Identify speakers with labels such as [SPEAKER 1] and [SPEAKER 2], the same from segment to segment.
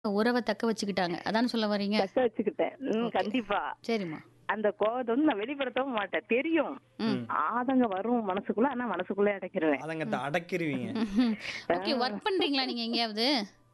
[SPEAKER 1] உறவ தக்க வச்சுக்கிட்டாங்க. அதானே சொல்ல வர்றீங்க?
[SPEAKER 2] தக்க வச்சுக்கிட்டேன். ம்
[SPEAKER 1] ஓகே.
[SPEAKER 2] கண்டிப்பா.
[SPEAKER 1] சரிம்மா.
[SPEAKER 2] அந்த கோவத்த வந்து நான் வெளிப்படுத்தவும் மாட்டேன். தெரியும்.
[SPEAKER 1] ம்.
[SPEAKER 2] ஆதங்கம் வரும் மனசுக்குள்ள. ஆனா மனசுக்குள்ளே அடக்கிருவேன்.
[SPEAKER 3] அதங்கத்த அடக்கிருவீங்க.
[SPEAKER 1] ஓகே. ஒர்க் பண்றீங்களா நீங்க எங்கேயாவது?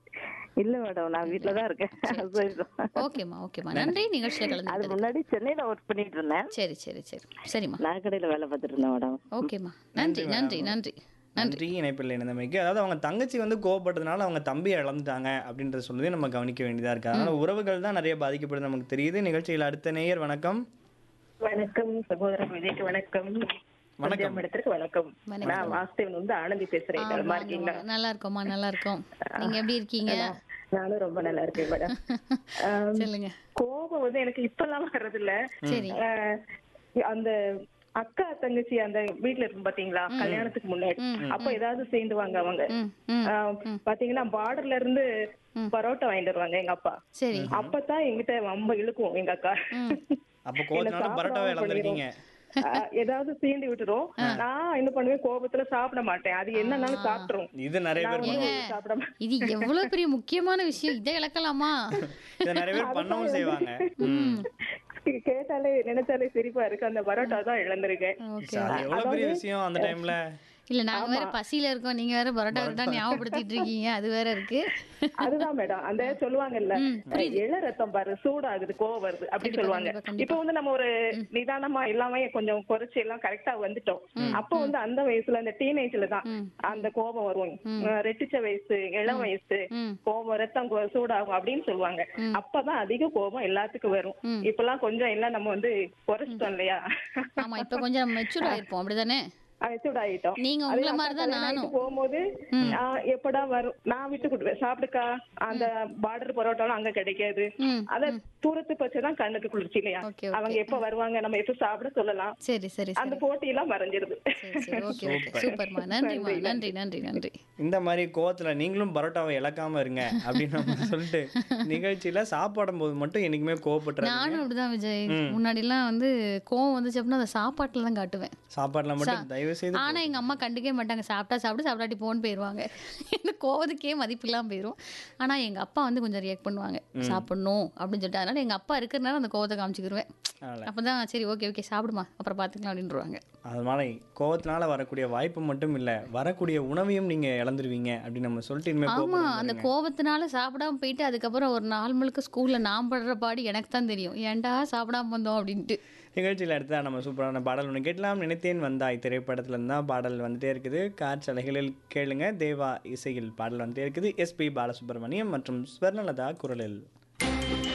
[SPEAKER 2] இல்ல மேடம். நான் வீட்ல தான் இருக்கேன். சரிதான்.
[SPEAKER 1] ஓகேம்மா, ஓகேம்மா. நன்றி நிகழ்ச்சியில
[SPEAKER 2] அது
[SPEAKER 1] கலந்துக்கிட்டது.
[SPEAKER 2] முன்னாடி சென்னையில ஒர்க் பண்ணிட்டு இருந்தேன்.
[SPEAKER 1] சரி, சரி, சரி. சரிம்மா.
[SPEAKER 2] நகைக்கடையில வேலை பார்த்துட்டு இருந்தேன் மேடம்.
[SPEAKER 1] ஓகேம்மா. நன்றி, நன்றி, நன்றி. நன்றி.
[SPEAKER 3] நன்றி இணைப்பில் இணைந்தமைக்கு அதாவது அவங்க தங்கச்சி வந்து கோவப்பட்டதுனால அவங்க தம்பியை இழந்துட்டாங்க அப்படின்றத சொல்லி நம்ம கவனிக்க வேண்டியதா இருக்கு அதனால உறவுகள் தான் நிறைய பாதிக்கப்படுது நமக்கு தெரியுது நிகழ்ச்சியில் அடுத்த நேயர் வணக்கம்
[SPEAKER 4] வணக்கம் சகோதரர் விஜய்க்கு வணக்கம்
[SPEAKER 3] வணக்கம்.
[SPEAKER 4] இடத்திற்கு வணக்கம்
[SPEAKER 1] வணக்கம்.
[SPEAKER 4] நான் வாசுதேவன் வந்து ஆனந்தி பேசுறேன்
[SPEAKER 1] ஆ,
[SPEAKER 4] நலமா
[SPEAKER 1] வாங்க,
[SPEAKER 4] இருக்கீங்களா
[SPEAKER 1] வாங்க. நல்லா இருக்கோம்மா, நல்லா இருக்கோம். நீங்க எப்படி இருக்கீங்க?
[SPEAKER 4] நானும் ரொம்ப நல்லா இருக்கேன் மேடம்
[SPEAKER 1] சொல்லுங்க.
[SPEAKER 4] கோபம் வந்து எனக்கு இப்பெல்லாம் வர்றது இல்ல
[SPEAKER 1] சரி.
[SPEAKER 4] ஆஹ், அந்த அக்கா தங்கச்சி அந்த வீட்ல இருக்கும் பாத்தீங்களா கல்யாணத்துக்கு முன்னாடி அப்ப ஏதாவது சேர்ந்துவாங்க அவங்க
[SPEAKER 1] ம், ம்.
[SPEAKER 4] ஆஹ், பாத்தீங்கன்னா பார்டர்ல இருந்து பரோட்டா வாங்கிட்டு வருவாங்க எங்க அப்பா
[SPEAKER 1] சரி.
[SPEAKER 4] அப்பதான் எங்கிட்ட ரொம்ப இழுக்கும் எங்க அக்கா
[SPEAKER 3] அப்போ கோவத்தினால பரோட்டாவை இழந்திருக்கீங்க
[SPEAKER 4] ஆஹ் ஏதாவது சீண்டி விட்டுரும் நான் என்ன பண்ணுவேன் கோபத்துல சாப்பிட மாட்டேன் அது என்னன்னாலும் சாப்பிட்டுரும்
[SPEAKER 3] இது நிறைய பேர்
[SPEAKER 4] நான்
[SPEAKER 3] பண்ணுவாங்க.
[SPEAKER 4] வந்து சாப்பிட மாட்டேன்
[SPEAKER 1] இது எவ்வளவு பெரிய முக்கியமான விஷயம். இதை இழக்கலாமா?
[SPEAKER 3] இதை நிறைய பேர் பண்ணவும் செய்வாங்க ம்.
[SPEAKER 4] கேட்டாலே நினைச்சாலே சிரிப்பா இருக்கு அந்த பரோட்டா தான் இழந்திருக்கேன்
[SPEAKER 1] ஓகே.
[SPEAKER 3] அது எவ்வளவு பெரிய விஷயம் அந்த டைம்ல
[SPEAKER 1] இல்ல நாங்க வேற பசியில இருக்கோம். நீங்க வேற பரோட்டா கிரோட்டா ஞாபகப்படுத்திட்டு இருக்கீங்க. அது வேற இருக்கு.
[SPEAKER 4] அதுதான் மேடம் அந்த சொல்லுவாங்கல்ல இள ரத்தம் பாரு சூடாகுது கோவம் வருது அப்படி
[SPEAKER 1] கண்டிப்பா,
[SPEAKER 4] சொல்லுவாங்க
[SPEAKER 1] கண்டிப்பா, கண்டிப்பா.
[SPEAKER 4] இப்ப வந்து நம்ம ஒரு நிதானமா எல்லாமே கொஞ்சம் குறைச்சு எல்லாம் கரெக்டா வந்துட்டோம் அப்போ வந்து அந்த வயசுல அந்த டீனேஜ்ல தான் அந்த கோபம் வரும் அஹ் ரெட்டிச்ச வயசு இளம் வயசு
[SPEAKER 1] ம்.
[SPEAKER 4] கோபம் ரத்தம் கொ- சூடாகும் அப்படின்னு சொல்லுவாங்க அப்பதான் அதிக கோபம் எல்லாத்துக்கும் வரும் இப்பெல்லாம் கொஞ்சம் எல்லாம் நம்ம வந்து குறைச்சிட்டோம் இல்லையா
[SPEAKER 1] ஆமா இப்ப கொஞ்சம் மெச்சூர் ஆயிருப்போம் அப்படிதானே?
[SPEAKER 4] மெச்சூர்ட் ஆயிட்டோம்
[SPEAKER 1] நீங்க
[SPEAKER 4] அதே
[SPEAKER 1] உங்கள
[SPEAKER 4] அக்கா
[SPEAKER 1] மாதிரி தான்
[SPEAKER 4] கல்யாணம்
[SPEAKER 1] நானும்.
[SPEAKER 4] ஆயிட்டு போகும்போது ஆஹ் எப்படா வரும் நான் விட்டு கொடுப்பேன் சாப்பிடுக்கா அந்த பார்டர் பரோட்டாலாம் அங்க கிடைக்காது
[SPEAKER 1] ம்,
[SPEAKER 4] அத தூரத்து பச்சைதான் கண்ணுக்கு குளிர்ச்சி இல்லையா
[SPEAKER 1] ஓகே, ஓகே.
[SPEAKER 4] அவங்க எப்ப வருவாங்க நம்ம எப்ப சாப்பிட சொல்லலாம்
[SPEAKER 1] சரி, சரி,
[SPEAKER 4] அந்த
[SPEAKER 1] சரி.
[SPEAKER 4] போட்டி எல்லாம் மறைஞ்சிருது
[SPEAKER 1] சரி, சரி. Okay, okay. சூப்பர்மா. நன்றிமா. நன்றி, நன்றி, நன்றி.
[SPEAKER 3] இந்த மாதிரி கோவத்துல நீங்களும் பரோட்டாவை இழக்காம இருங்க அப்படின்னு நம்ம சொல்லிட்டு நிகழ்ச்சியில சாப்பிடும் போது மட்டும் என்னைக்குமே கோவப்பட்டுறாங்க
[SPEAKER 1] நானும் அப்படிதான் விஜய். முன்னாடிலாம் வந்து கோவம் வந்துச்சு அப்படின்னா அதை சாப்பாட்டுல தான் காட்டுவேன்.
[SPEAKER 3] சாப்பாடுல மட்டும் தயவு செய்து
[SPEAKER 1] ஆனா எங்க அம்மா கண்டுக்கவே மாட்டாங்க சாப்பிட்டா சாப்பிட்டு சாப்பிடாட்டி போன்னு போயிருவாங்க எனக்கு கோவத்துக்கே மதிப்பு இல்லாம போயிரும் ஆனா எங்க அப்பா வந்து கொஞ்சம் ரியாக்ட் பண்ணுவாங்க சாப்பிடணும் அப்படின்னு சொல்லிட்டு அதனால எங்க அப்பா இருக்கிறனால அந்த கோவத்தை காமிச்சுக்கிருவேன்
[SPEAKER 3] அதனால.
[SPEAKER 1] அப்பதான் சரி ஓகே ஓகே சாப்பிடுமா அப்புறம் பாத்துக்கலாம் அப்படின்றாங்க
[SPEAKER 3] அது மாதிரி கோவத்தினால வரக்கூடிய வாய்ப்பு மட்டும் இல்ல வரக்கூடிய உணவையும் நீங்க இழந்துருவீங்க அப்படின்னு நம்ம சொல்லிட்டு இனிமே
[SPEAKER 1] ஆமா
[SPEAKER 3] கோவப்படாம
[SPEAKER 1] அந்த
[SPEAKER 3] இருங்க.
[SPEAKER 1] கோவத்தினால சாப்பிடாம போயிட்டு அதுக்கப்புறம் ஒரு நாள் முழுக்க ஸ்கூல்ல நான் படுற பாடு எனக்கு தான் தெரியும் ஏன்டா சாப்பிடாம வந்தோம் அப்படின்ட்டு
[SPEAKER 3] நிகழ்ச்சியில் அடுத்தா நம்ம சூப்பரான பாடல் ஒன்று கேட்கலாம் நினைத்தேன் வந்தாய் திரைப்படத்துல இருந்து தான் பாடல் வந்துட்டே இருக்குது காற்றலைகளில் கேளுங்க தேவா இசையில் பாடல் வந்துட்டே இருக்குது எஸ்பி பாலசுப்ரமணியம் மற்றும் ஸ்வர்ணலதா குரலில்